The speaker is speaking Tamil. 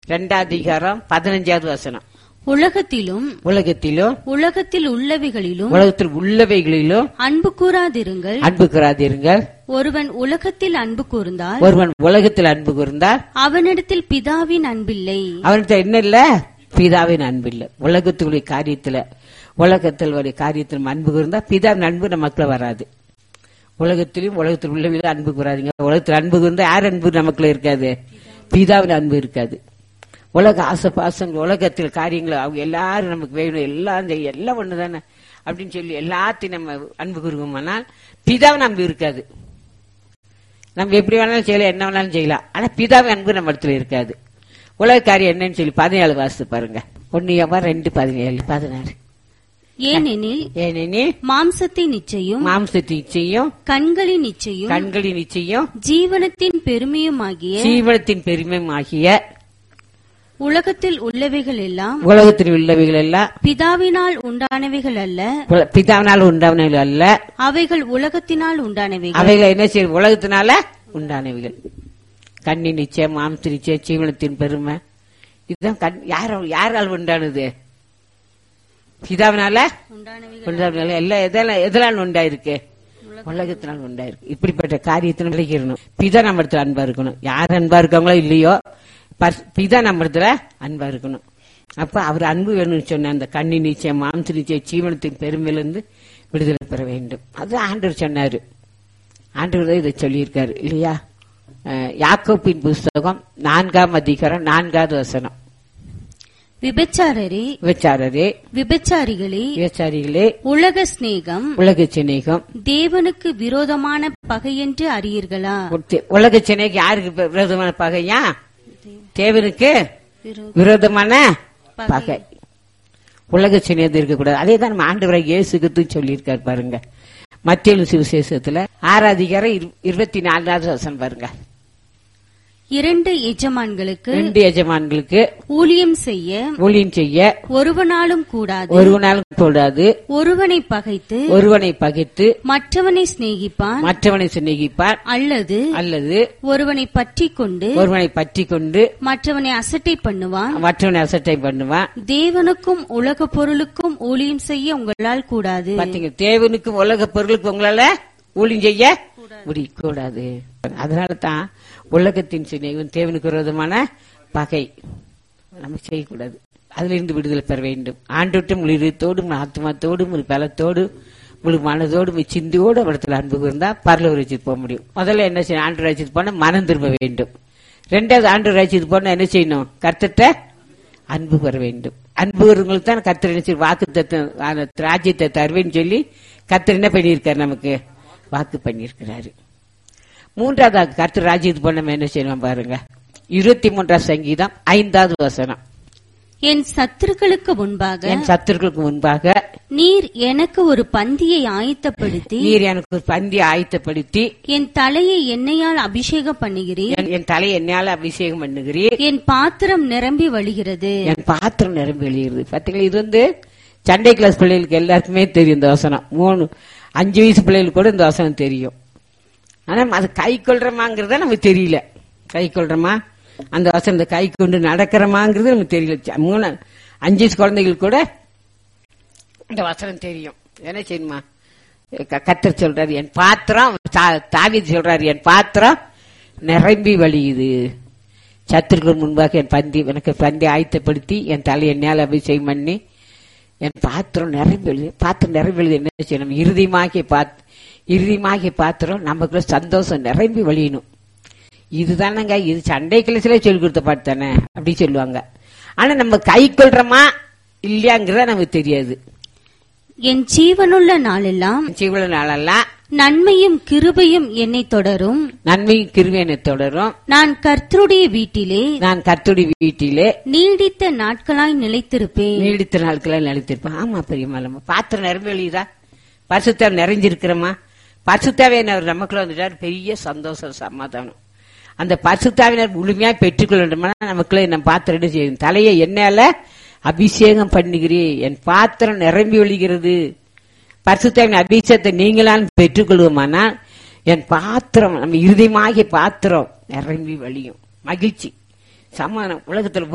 ரெண்டாம் அதிகாரம் பதினஞ்சாவது வசனம் உலகத்திலும் உலகத்திலும் உலகத்தில் உள்ளவைகளிலும் உலகத்தில் உள்ளவைகளிலும் அன்பு கூறாதிருங்கள் அன்பு கூறாதீர்கள் ஒருவன் உலகத்தில் அன்பு கூர்ந்தால் ஒருவன் உலகத்தில் அன்பு கூர்ந்தால் அவனிடத்தில் பிதாவின் அன்பில்லை அவன்கிட்ட என்ன இல்ல பிதாவின் அன்பு இல்ல உலகத்துடைய காரியத்துல உலகத்தில் உடைய காரியத்தில் அன்பு கூர்ந்தா பிதாவின் அன்பு நமக்குள்ள வராது உலகத்திலும் உலகத்தில் உள்ளவர்கள் அன்பு கூறாதீங்க உலகத்தில் அன்பு கூர்ந்தா யார் அன்பு நமக்குள்ள இருக்காது பிதாவின் அன்பு இருக்காது உலக ஆசை பாசங்கள் உலகத்தில் காரியங்கள் அவங்க எல்லாரும் நமக்கு வேணும் எல்லாம் செய்ய எல்லாம் ஒண்ணுதானே அப்படின்னு சொல்லி எல்லாத்தையும் நம்ம அன்பு கூறுவோமானால் பிதாவின் அன்பு இருக்காது நம்ம எப்படி வேணாலும் செய்யலாம் என்ன வேணாலும் செய்யலாம் ஆனா பிதாவின் அன்பு நம்ம இடத்துல இருக்காது உலக காரியம் என்னன்னு சொல்லி பதினேழு வாசித்து பாருங்க ஒன்னு ரெண்டு பதினேழு பதினாறு ஏனெனில் ஏனெனில் மாம்சத்தின் நிச்சயம் மாம்சத்தின் நிச்சயம் கண்களின் நிச்சயம் கண்களின் நிச்சயம் ஜீவனத்தின் பெருமையுமாகிய ஜீவனத்தின் பெருமையும் ஆகிய உலகத்தில் உள்ளவைகள் எல்லாம் உலகத்தில் உள்ளவைகள் எல்லாம் பிதாவினால் உண்டானவைகள் அல்ல உல- பிதாவினால் உண்டானவைகள் அல்ல அவைகள் உலகத்தினால் உண்டானவைகள் அவைகளை என்ன செய்யும் உலகத்தினால உண்டானவைகள் கண்ணின் நிச்சயம் மாம்ச நிச்சயம் ஜீவனத்தின் பெருமை இதுதான் கண் யார யாரால் உண்டானது பிதாவினால உண்டானவைகள் உண்டானது எல்லாம் எதெல்லாம் எதெல்லாம் உண்டாயிருக்கு உலகத்தினால் உண்டாயிருக்கு இப்படிப்பட்ட காரியத்தில் விளைக்கிறணும் பிதா நம்ம இடத்துல அன்பா இருக்கணும் யார் அன்பா இருக்காங்களோ இல்லையோ பர்- பிதா நம்ம இடத்துல அன்பா இருக்கணும் அப்ப அவர் அன்பு வேணும்னு சொன்ன அந்த கண்ணி நிச்சயம் மாம்ச நிச்சயம் ஜீவனத்தின் பெருமையிலிருந்து விடுதலை பெற வேண்டும் அது ஆண்டவர் சொன்னாரு ஆண்டவர் தான் இதை சொல்லியிருக்காரு இல்லையா அஹ், யாக்கோப்பின் புஸ்தகம் நான்காம் அதிகாரம் நான்காவது வசனம் விபச்சாரரே விபச்சாரரே விபச்சாரிகளே விபச்சாரிகளே உலக சிநேகம் உலக சிநேகம் தேவனுக்கு விரோதமான பகை என்று அறியீர்களா உத்தி- உலக சினைக்கு யாருக்கு இப்ப விரோதமான பகையா தேவனுக்கு விரோதமான பகை உலக சினையது இருக்கக்கூடாது அதே தான் நம்ம ஆண்டவரை இயேசுக்கு சொல்லியிருக்காரு பாருங்க மத்திய சுவிசேஷத்துல ஆறாதிகாரம் இரு- இருபத்தி நாலாவது வசனம் பாருங்க இரண்டு எஜமான்களுக்கு ரெண்டு எஜமான்களுக்கு ஊழியம் செய்ய ஊழியம் செய்ய ஒருவனாலும் கூடாது ஒருவனாலும் கூடாது ஒருவனை பகைத்து ஒருவனை பகைத்து மற்றவனை சிநேகிப்பான் மற்றவனை சிநேகிப்பார் அல்லது அல்லது ஒருவனை பற்றி கொண்டு ஒருவனை பற்றி கொண்டு மற்றவனை அசட்டை பண்ணுவான் மற்றவனை அசட்டை பண்ணுவான் தேவனுக்கும் உலக பொருளுக்கும் ஊழியம் செய்ய உங்களால் கூடாது பாத்தீங்க தேவனுக்கும் உலக பொருளுக்கு உங்களால ஊழியம் செய்ய முடிய கூடாது அதனால தான் உலகத்தின் சிநேகம் தேவனுக்கு விரோதமான பகை நம்ம செய்யக்கூடாது அதுல இருந்து விடுதலை பெற வேண்டும் ஆண்டோட்டு முழு இதயத்தோடும் ஆத்மாத்தோடும் முழு பலத்தோடு முழு மனதோடு முழு சிந்தியோடு அவரத்தில் அன்பு இருந்தா பரல ரசித்து போக முடியும் முதல்ல என்ன செய்யணும் ஆண்டு ரசித்து போனா மனம் திரும்ப வேண்டும் ரெண்டாவது ஆண்டு ரசித்து போனா என்ன செய்யணும் கர்த்தட்ட அன்பு பெற வேண்டும் அன்பு வருவங்களுக்கு தான் கர்த்தர் என்ன செய்ய வாக்கு தத்துவம் ராஜ்யத்தை தருவேன்னு சொல்லி கர்த்தர் என்ன பண்ணியிருக்காரு நமக்கு வாக்கு பண்ணியிருக்கிறாரு மூன்றாவது கர்த்தர் ராஜ்யத்துக்கு போன நம்ம என்ன செய்யணும் பாருங்க இருபத்தி மூன்றாம் சங்கீதம் ஐந்தாவது வசனம் என் சத்துருக்களுக்கு முன்பாக என் சத்துருக்களுக்கு முன்பாக நீர் எனக்கு ஒரு பந்தியை ஆயத்தப்படுத்தி நீர் எனக்கு ஒரு பந்தி ஆயத்தப்படுத்தி என் தலையை எண்ணெயால் அபிஷேகம் பண்ணுகிறீர் என்- என் தலை என்னால அபிஷேகம் பண்ணுகிறீர் என் பாத்திரம் நிரம்பி வழிகிறது என் பாத்திரம் நிரம்பி வெளியிடுது பாத்தீங்களா இது வந்து சண்டே கிளாஸ் பிள்ளைகளுக்கு எல்லாருக்குமே தெரியும் இந்த வசனம் மூணு அஞ்சு வயசு பிள்ளைகளுக்கு கூட இந்த வசனம் தெரியும் ஆனா அது கை கொள்றமாங்கிறத நமக்கு தெரியல கை கொள்றமா அந்த வசனத்தை கை கொண்டு நடக்கிறமாங்கிறது நமக்கு தெரியல ச- மூணு அஞ்சு வயசு குழந்தைகளுக்கு கூட இந்த வசனம் தெரியும் என்ன செய்யுமா க- கர்த்தர் சொல்றாரு என் பாத்திரம் தா- தாவீது சொல்றாரு என் பாத்திரம் நிரம்பி வழியுது சத்துருக்கள் முன்பாக என் பந்தி எனக்கு பந்தி ஆயத்தப்படுத்தி என் தலை என்னால் அபிஷேகம் பண்ணி என் பாத்திரம் நிரம்பி எழுது பாத்திரம் நிரம்பி எழுது என்ன செய்யணும் இறுதியமாகிய பாத் இறுதியமாகிய பாத்திரம் நமக்குள்ள சந்தோஷம் நிரம்பி வழியணும் இதுதானங்க இது சண்டை கிளசில சொல்லி கொடுத்த பாட்டு தானே அப்படி சொல்லுவாங்க ஆனா நம்ம கை கொள்றோமா இல்லையாங்கிறத நமக்கு தெரியாது என் ஜீவனுள்ள நாளெல்லாம் இவ்வளவு நாளெல்லாம் நன்மையும் கிருபையும் என்னை தொடரும் நன்மையும் கிருவியனை தொடரும் நான் கர்த்தருடைய வீட்டிலே நான் கத்துடி வீட்டிலே நீடித்த நாட்களாய் நிலைத்திருப்பேன் நீடித்த நாட்களை நிலைத்திருப்பேன் ஆமா பெரியம்மா பாத்திரம் நிரம்பி எழுதா பரிசுத்தாவை நிறைஞ்சிருக்கிறோமா பரிசுத்தாவியனர் நமக்குள்ள வந்துட்டார் பெரிய சந்தோஷம் சமாதானம் அந்த பரிசுத்தாவினர் முழுமையா பெற்றுக்கொள்ள வேண்டுமா நமக்குள்ள நம்ம பாத்திரம் என்ன செய்யும் தலையை என்னால அபிஷேகம் பண்ணுகிறேன் என் பாத்திரம் நிரம்பி ஒழிகிறது பரிசுத்தாவின் அபிஷேகத்தை நீங்களால் பெற்றுக்கொள்வோமானால் என் பாத்திரம் நம்ம இருதயமாகிய பாத்திரம் நிரம்பி வழியும் மகிழ்ச்சி சமாதானம் உலகத்துல